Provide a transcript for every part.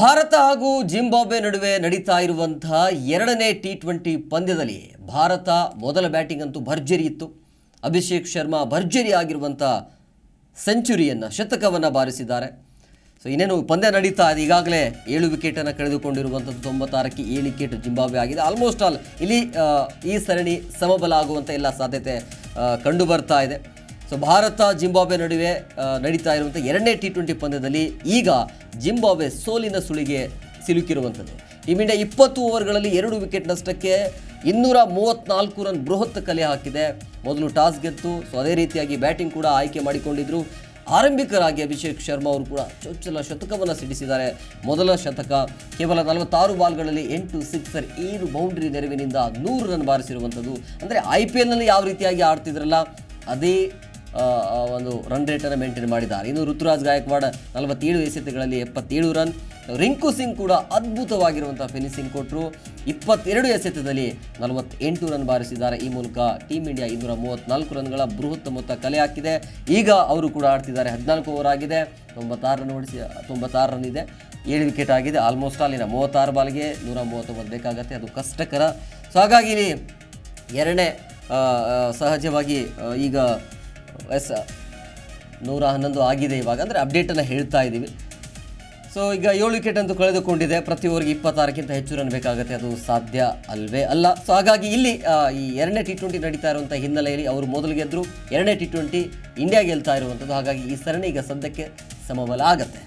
ಭಾರತ ಹಾಗೂ ಜಿಂಬಾಬ್ವೆ ನಡುವೆ ನಡೀತಾ ಇರುವಂತಹ ಎರಡನೇ ಟಿ ಟ್ವೆಂಟಿ ಪಂದ್ಯದಲ್ಲಿ ಭಾರತ ಮೊದಲ ಬ್ಯಾಟಿಂಗ್ ಅಂತೂ ಭರ್ಜರಿ ಇತ್ತು ಅಭಿಷೇಕ್ ಶರ್ಮಾ ಭರ್ಜರಿ ಆಗಿರುವಂಥ ಸೆಂಚುರಿಯನ್ನು ಶತಕವನ್ನು ಬಾರಿಸಿದ್ದಾರೆ ಸೊ ಇನ್ನೇನು ಪಂದ್ಯ ನಡೀತಾ ಇದೆ ಈಗಾಗಲೇ ಏಳು ವಿಕೆಟನ್ನು ಕಳೆದುಕೊಂಡಿರುವಂಥದ್ದು ತೊಂಬತ್ತಾರಕ್ಕೆ ಏಳು ವಿಕೆಟ್ ಜಿಂಬಾಬ್ವೆ ಆಗಿದೆ ಆಲ್ಮೋಸ್ಟ್ ಆಲ್ ಇಲ್ಲಿ ಆ, ಈ ಸರಣಿ ಸಮಬಲ ಆಗುವಂಥ ಎಲ್ಲ ಸಾಧ್ಯತೆ ಆ, ಕಂಡು ಬರ್ತಾ ಇದೆ ಸೊ ಭಾರತ ಜಿಂಬಾಬ್ವೆ ನಡುವೆ ಆ, ನಡೀತಾ ಇರುವಂಥ ಎರಡನೇ ಟಿ ಟ್ವೆಂಟಿ ಪಂದ್ಯದಲ್ಲಿ ಈಗ ಜಿಂಬಾಬ್ವೆ ಸೋಲಿನ ಸುಳಿಗೆ ಸಿಲುಕಿರುವಂಥದ್ದು ಟೀಮ್ ಇಂಡಿಯಾ ಇಪ್ಪತ್ತು ಓವರ್ಗಳಲ್ಲಿ ಎರಡು ವಿಕೆಟ್ ನಷ್ಟಕ್ಕೆ ಇನ್ನೂರ ಮೂವತ್ತ್ನಾಲ್ಕು ರನ್ ಬೃಹತ್ ಕಲೆ ಹಾಕಿದೆ ಮೊದಲು ಟಾಸ್ ಗೆದ್ದು ಸೊ ಅದೇ ರೀತಿಯಾಗಿ ಬ್ಯಾಟಿಂಗ್ ಕೂಡ ಆಯ್ಕೆ ಮಾಡಿಕೊಂಡಿದ್ರು ಆರಂಭಿಕರಾಗಿ ಅಭಿಷೇಕ್ ಶರ್ಮಾ ಅವರು ಕೂಡ ಚೊಚ್ಚಲ ಶತಕವನ್ನು ಸಿಡಿಸಿದ್ದಾರೆ ಮೊದಲ ಶತಕ ಕೇವಲ ನಲವತ್ತಾರು ಬಾಲ್ಗಳಲ್ಲಿ ಎಂಟು ಸಿಕ್ಸರ್ ಏಳು ಬೌಂಡ್ರಿ ನೆರವಿನಿಂದ ನೂರು ರನ್ ಬಾರಿಸಿರುವಂಥದ್ದು ಅಂದರೆ ಐ ಪಿ ಎಲ್ನಲ್ಲಿ ಯಾವ ರೀತಿಯಾಗಿ ಆಡ್ತಿದ್ರಲ್ಲ ಅದೇ ಆ, ಆ, ಒಂದು ರನ್ ರೇಟನ್ನು ಮೇಂಟೈನ್ ಮಾಡಿದ್ದಾರೆ ಇನ್ನು ಋತುರಾಜ್ ಗಾಯಕ್ವಾಡ್ ನಲವತ್ತೇಳು ಎಸೆತಗಳಲ್ಲಿ ಎಪ್ಪತ್ತೇಳು ರನ್ ರಿಂಕು ಸಿಂಗ್ ಕೂಡ ಅದ್ಭುತವಾಗಿರುವಂಥ ಫಿನಿಶಿಂಗ್ ಕೊಟ್ಟರು ಇಪ್ಪತ್ತೆರಡು ಎಸೆತದಲ್ಲಿ ನಲವತ್ತೆಂಟು ರನ್ ಬಾರಿಸಿದ್ದಾರೆ ಈ ಮೂಲಕ ಟೀಮ್ ಇಂಡಿಯಾ ಇನ್ನೂರ ಮೂವತ್ತ್ನಾಲ್ಕು ರನ್ಗಳ ಬೃಹತ್ ಮೊತ್ತ ಕಲೆ ಹಾಕಿದೆ ಈಗ ಅವರು ಕೂಡ ಆಡ್ತಿದ್ದಾರೆ ಹದಿನಾಲ್ಕು ಓವರ್ ಆಗಿದೆ ತೊಂಬತ್ತಾರು ರನ್ ಹೊಡಿಸಿ ತೊಂಬತ್ತಾರು ರನ್ ಇದೆ ಏಳು ವಿಕೆಟ್ ಆಗಿದೆ ಆಲ್ಮೋಸ್ಟ್ ಆಲ್ ಇನ್ನು ಮೂವತ್ತಾರು ಬಾಲ್ಗೆ ನೂರ ಮೂವತ್ತೊಂಬತ್ತು ಬೇಕಾಗತ್ತೆ ಅದು ಕಷ್ಟಕರ ಸೊ ಹಾಗಾಗಿ ಇಲ್ಲಿ ಎರಡನೇ ಆ, ಆ, ಸಹಜವಾಗಿ ಆ, ಈಗ ಎಸ್ ನೂರ ಹನ್ನೊಂದು ಆಗಿದೆ ಇವಾಗ ಅಂದರೆ ಅಪ್ಡೇಟನ್ನು ಹೇಳ್ತಾ ಇದ್ದೀವಿ ಸೊ ಈಗ ಏಳು ವಿಕೆಟ್ ಅಂತೂ ಕಳೆದುಕೊಂಡಿದೆ ಪ್ರತಿ ಓವರ್ಗೆ ಇಪ್ಪತ್ತಾರಕ್ಕಿಂತ ಹೆಚ್ಚು ರನ್ ಬೇಕಾಗುತ್ತೆ ಅದು ಸಾಧ್ಯ ಅಲ್ವೇ ಅಲ್ಲ ಸೊ ಹಾಗಾಗಿ ಇಲ್ಲಿ ಆ, ಈ ಎರಡನೇ ಟಿ ಟ್ವೆಂಟಿ ನಡೀತಾ ಇರುವಂಥ ಹಿನ್ನೆಲೆಯಲ್ಲಿ ಅವರು ಮೊದಲು ಗೆದ್ದರು ಎರಡನೇ ಟಿ ಟ್ವೆಂಟಿ ಇಂಡಿಯಾ ಗೆಲ್ತಾ ಇರುವಂಥದ್ದು ಹಾಗಾಗಿ ಈ ಸರಣಿ ಈಗ ಸದ್ಯಕ್ಕೆ ಸಮಬಲ ಆಗತ್ತೆ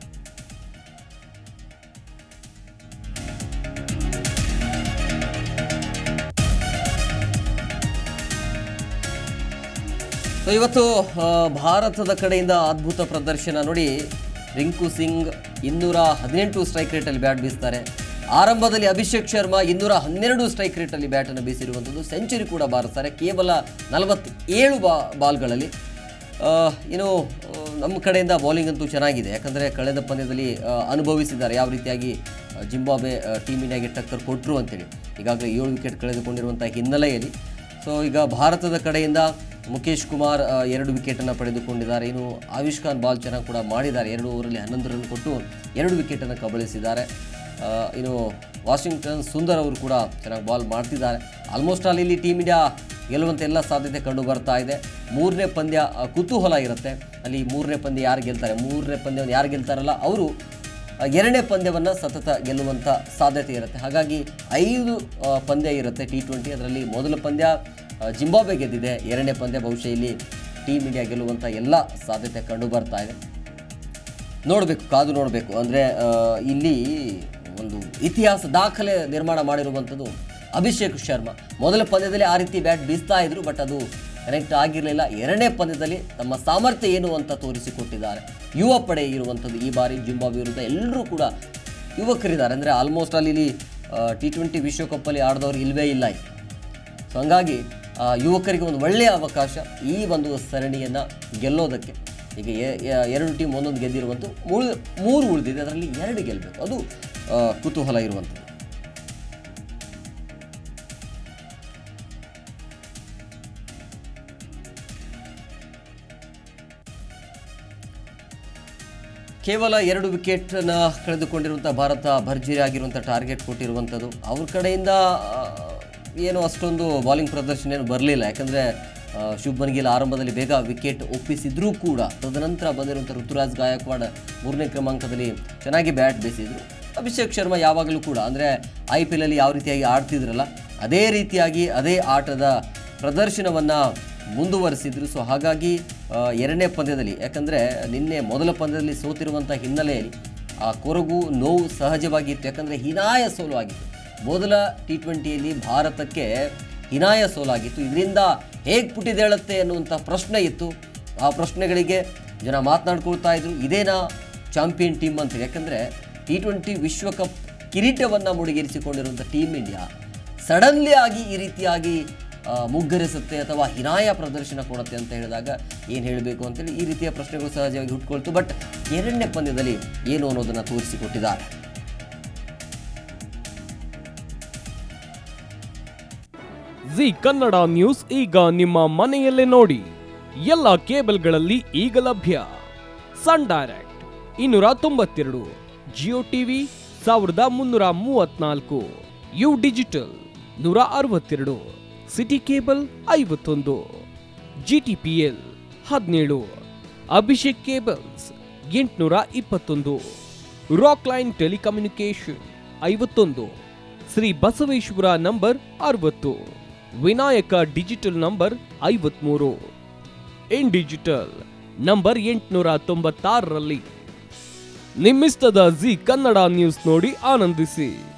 ಸೊ ಇವತ್ತು ಆ, ಭಾರತದ ಕಡೆಯಿಂದ ಅದ್ಭುತ ಪ್ರದರ್ಶನ ನೋಡಿ ರಿಂಕು ಸಿಂಗ್ ಇನ್ನೂರ ಹದಿನೆಂಟು ಸ್ಟ್ರೈಕ್ ರೇಟಲ್ಲಿ ಬ್ಯಾಟ್ ಬೀಸ್ತಾರೆ ಆರಂಭದಲ್ಲಿ ಅಭಿಷೇಕ್ ಶರ್ಮಾ ಇನ್ನೂರ ಹನ್ನೆರಡು ಸ್ಟ್ರೈಕ್ ರೇಟಲ್ಲಿ ಬ್ಯಾಟನ್ನು ಬೀಸಿರುವಂಥದ್ದು ಸೆಂಚುರಿ ಕೂಡ ಬಾರಿಸ್ತಾರೆ ಕೇವಲ ನಲವತ್ತೇಳು ಬಾ ಬಾಲ್ಗಳಲ್ಲಿ ಆ, ಇನ್ನು ಆ, ನಮ್ಮ ಕಡೆಯಿಂದ ಬೌಲಿಂಗ್ ಅಂತೂ ಚೆನ್ನಾಗಿದೆ ಯಾಕಂದರೆ ಕಳೆದ ಪಂದ್ಯದಲ್ಲಿ ಆ, ಅನುಭವಿಸಿದ್ದಾರೆ ಯಾವ ರೀತಿಯಾಗಿ ಆ, ಜಿಂಬಾಬ್ವೆ ಆ, ಟೀಮ್ ಇಂಡಿಯಾಗೆ ಟಕ್ಕರ್ ಕೊಟ್ಟರು ಅಂತೇಳಿ ಈಗಾಗಲೇ ಏಳು ವಿಕೆಟ್ ಕಳೆದುಕೊಂಡಿರುವಂಥ ಹಿನ್ನೆಲೆಯಲ್ಲಿ ಸೊ ಈಗ ಭಾರತದ ಕಡೆಯಿಂದ ಮುಖೇಶ್ ಕುಮಾರ್ ಆ, ಎರಡು ವಿಕೆಟನ್ನು ಪಡೆದುಕೊಂಡಿದ್ದಾರೆ ಇನ್ನು ಆಯುಷ್ ಖಾನ್ ಬಾಲ್ ಚೆನ್ನಾಗಿ ಕೂಡ ಮಾಡಿದ್ದಾರೆ ಎರಡು ಓವರಲ್ಲಿ ಹನ್ನೊಂದು ರನ್ ಕೊಟ್ಟು ಎರಡು ವಿಕೆಟನ್ನು ಕಬಳಿಸಿದ್ದಾರೆ ಆ, ಇನ್ನು ವಾಷಿಂಗ್ಟನ್ ಸುಂದರ್ ಅವರು ಕೂಡ ಚೆನ್ನಾಗಿ ಬಾಲ್ ಮಾಡ್ತಿದ್ದಾರೆ ಆಲ್ಮೋಸ್ಟ್ ಆಲ್ ಇಲ್ಲಿ ಟೀಮ್ ಇಂಡಿಯಾ ಗೆಲ್ಲುವಂಥ ಎಲ್ಲ ಸಾಧ್ಯತೆ ಕಂಡು ಬರ್ತಾ ಇದೆ ಮೂರನೇ ಪಂದ್ಯ ಆ, ಕುತೂಹಲ ಇರುತ್ತೆ ಅಲ್ಲಿ ಮೂರನೇ ಪಂದ್ಯ ಯಾರು ಗೆಲ್ತಾರೆ ಮೂರನೇ ಪಂದ್ಯವನ್ನು ಯಾರು ಗೆಲ್ತಾರಲ್ಲ ಅವರು ಆ, ಎರಡನೇ ಪಂದ್ಯವನ್ನು ಸತತ ಗೆಲ್ಲುವಂಥ ಸಾಧ್ಯತೆ ಇರುತ್ತೆ ಹಾಗಾಗಿ ಐದು ಆ, ಪಂದ್ಯ ಇರುತ್ತೆ ಟಿ ಟ್ವೆಂಟಿ ಅದರಲ್ಲಿ ಮೊದಲ ಪಂದ್ಯ ಆ, ಜಿಂಬಾಬ್ವೆ ಗೆದ್ದಿದೆ ಎರಡನೇ ಪಂದ್ಯ ಬಹುಶಃ ಇಲ್ಲಿ ಟೀಮ್ ಇಂಡಿಯಾ ಗೆಲ್ಲುವಂಥ ಎಲ್ಲ ಸಾಧ್ಯತೆ ಕಂಡು ಬರ್ತಾ ಇದೆ ನೋಡಬೇಕು ಕಾದು ನೋಡಬೇಕು ಅಂದರೆ ಇಲ್ಲಿ ಒಂದು ಇತಿಹಾಸ ದಾಖಲೆ ನಿರ್ಮಾಣ ಮಾಡಿರುವಂಥದ್ದು ಅಭಿಷೇಕ್ ಶರ್ಮಾ ಮೊದಲ ಪಂದ್ಯದಲ್ಲಿ ಆ ರೀತಿ ಬ್ಯಾಟ್ ಬೀಸ್ತಾ ಇದ್ರು ಬಟ್ ಅದು ಕನೆಕ್ಟ್ ಆಗಿರಲಿಲ್ಲ ಎರಡನೇ ಪಂದ್ಯದಲ್ಲಿ ತಮ್ಮ ಸಾಮರ್ಥ್ಯ ಏನು ಅಂತ ತೋರಿಸಿಕೊಟ್ಟಿದ್ದಾರೆ ಯುವ ಪಡೆ ಇರುವಂಥದ್ದು ಈ ಬಾರಿ ಜಿಂಬಾಬ್ವೆ ವಿರುದ್ಧ ಎಲ್ಲರೂ ಕೂಡ ಯುವಕರಿದ್ದಾರೆ ಅಂದರೆ ಆಲ್ಮೋಸ್ಟ್ ಅಲ್ಲಿ ಇಲ್ಲಿ ಟಿ ಟ್ವೆಂಟಿ ವಿಶ್ವಕಪ್ಪಲ್ಲಿ ಆಡಿದವರು ಇಲ್ಲವೇ ಇಲ್ಲ ಇಲ್ಲಿ ಸೊ ಹಂಗಾಗಿ ಆ, ಯುವಕರಿಗೆ ಒಂದು ಒಳ್ಳೆಯ ಅವಕಾಶ ಈ ಒಂದು ಸರಣಿಯನ್ನು ಗೆಲ್ಲೋದಕ್ಕೆ ಈಗ ಎ- ಎ- ಎರಡು ಟೀಮ್ ಒಂದೊಂದು ಗೆದ್ದಿರುವಂಥ ಮೂರು ಮೂರು ಉಳಿದಿದೆ ಅದರಲ್ಲಿ ಎರಡು ಗೆಲ್ಲಬೇಕು ಅದು ಆ, ಕುತೂಹಲ ಇರುವಂಥದ್ದು ಕೇವಲ ಎರಡು ವಿಕೆಟನ್ನ ಕಳೆದುಕೊಂಡಿರುವಂಥ ಭಾರತ ಭರ್ಜರಿ ಆಗಿರುವಂಥ ಟಾರ್ಗೆಟ್ ಕೊಟ್ಟಿರುವಂಥದ್ದು ಅವ್ರ ಕಡೆಯಿಂದ ಆ, ಏನು ಅಷ್ಟೊಂದು ಬಾಲಿಂಗ್ ಪ್ರದರ್ಶನ ಏನು ಬರಲಿಲ್ಲ ಯಾಕಂದರೆ ಶುಭ್ಮನ್ ಗಿಲ್ ಆರಂಭದಲ್ಲಿ ಬೇಗ ವಿಕೆಟ್ ಒಪ್ಪಿಸಿದ್ರೂ ಕೂಡ ತದನಂತರ ಬಂದಿರುವಂಥ ಋತುರಾಜ್ ಗಾಯಕ್ವಾಡ್ ಮೂರನೇ ಕ್ರಮಾಂಕದಲ್ಲಿ ಚೆನ್ನಾಗಿ ಬ್ಯಾಟ್ ಬೀಸಿದ್ರು ಅಭಿಷೇಕ್ ಶರ್ಮಾ ಯಾವಾಗಲೂ ಕೂಡ ಅಂದರೆ ಐ ಪಿ ಎಲಲ್ಲಿ ಯಾವ ರೀತಿಯಾಗಿ ಆಡ್ತಿದ್ರಲ್ಲ ಅದೇ ರೀತಿಯಾಗಿ ಅದೇ ಆಟದ ಪ್ರದರ್ಶನವನ್ನು ಮುಂದುವರಿಸಿದ್ರು ಸೊ ಹಾಗಾಗಿ ಆ, ಎರಡನೇ ಪಂದ್ಯದಲ್ಲಿ ಯಾಕಂದರೆ ನಿನ್ನೆ ಮೊದಲ ಪಂದ್ಯದಲ್ಲಿ ಸೋತಿರುವಂಥ ಹಿನ್ನೆಲೆಯಲ್ಲಿ ಆ ಕೊರಗು ನೋವು ಸಹಜವಾಗಿ ಇತ್ತು ಯಾಕಂದರೆ ಹೀನಾಯ ಸೋಲು ಆಗಿತ್ತು ಮೊದಲ ಟಿ ಟ್ವೆಂಟಿಯಲ್ಲಿ ಭಾರತಕ್ಕೆ ಹೀನಾಯ ಸೋಲಾಗಿತ್ತು ಇದರಿಂದ ಹೇಗೆ ಪುಟಿದೇಳುತ್ತೆ ಅನ್ನುವಂಥ ಪ್ರಶ್ನೆ ಇತ್ತು ಆ ಪ್ರಶ್ನೆಗಳಿಗೆ ಜನ ಮಾತನಾಡ್ಕೊಳ್ತಾ ಇದ್ರು ಇದೇನಾ ಚಾಂಪಿಯನ್ ಟೀಮ್ ಅಂತ ಯಾಕಂದರೆ ಟಿ ಟ್ವೆಂಟಿ ವಿಶ್ವಕಪ್ ಕಿರೀಟವನ್ನು ಮುಡಿಗೇರಿಸಿಕೊಂಡಿರುವಂಥ ಟೀಮ್ ಇಂಡಿಯಾ ಸಡನ್ಲಿ ಆಗಿ ಈ ರೀತಿಯಾಗಿ ಆ, ಮುಗ್ಗರಿಸುತ್ತೆ ಅಥವಾ ಹಿನಾಯ ಪ್ರದರ್ಶನ ಕೊಡುತ್ತೆ ಅಂತ ಹೇಳಿದಾಗ ಏನು ಹೇಳಬೇಕು ಅಂತೇಳಿ ಈ ರೀತಿಯ ಪ್ರಶ್ನೆಗಳು ಸಹಜವಾಗಿ ಹುಟ್ಕೊಳ್ತು ಬಟ್ ಎರಡನೇ ಪಂದ್ಯದಲ್ಲಿ ಏನು ಅನ್ನೋದನ್ನು ತೋರಿಸಿಕೊಟ್ಟಿದ್ದಾರೆ ಜಿ ಕನ್ನಡ ನ್ಯೂಸ್ ಈಗ ನಿಮ್ಮ ಮನೆಯಲ್ಲೇ ನೋಡಿ ಎಲ್ಲ ಕೇಬಲ್ಗಳಲ್ಲಿ ಈಗ ಲಭ್ಯ ಸನ್ ಡೈರೆಕ್ಟ್ ಇನ್ನೂರ ತೊಂಬತ್ತೆರಡು ಜಿಯೋ ಟಿವಿ ಸಾವಿರದ ಮುನ್ನೂರ ಮೂವತ್ನಾಲ್ಕು ಯು ಡಿಜಿಟಲ್ ನೂರ ಅರವತ್ತೆರಡು ಸಿಟಿ ಕೇಬಲ್ ಐವತ್ತೊಂದು ಜಿಟಿಪಿಎಲ್ ಹದಿನೇಳು ಅಭಿಷೇಕ್ ಕೇಬಲ್ಸ್ ಎಂಟುನೂರ ಇಪ್ಪತ್ತೊಂದು ರಾಕ್ ಲೈನ್ ಟೆಲಿಕಮ್ಯುನಿಕೇಶನ್ ಐವತ್ತೊಂದು ಶ್ರೀ ಬಸವೇಶ್ವರ ನಂಬರ್ ಅರವತ್ತು ವಿನಾಯಕ ಡಿಜಿಟಲ್ ನಂಬರ್ ಐವತ್ಮೂರು ಇನ್ ಡಿಜಿಟಲ್ ನಂಬರ್ ಎಂಟುನೂರ ತೊಂಬತ್ತಾರರಲ್ಲಿ ನಿಮ್ಮಿಸ್ತದ ಜಿ ಕನ್ನಡ ನ್ಯೂಸ್ ನೋಡಿ ಆನಂದಿಸಿ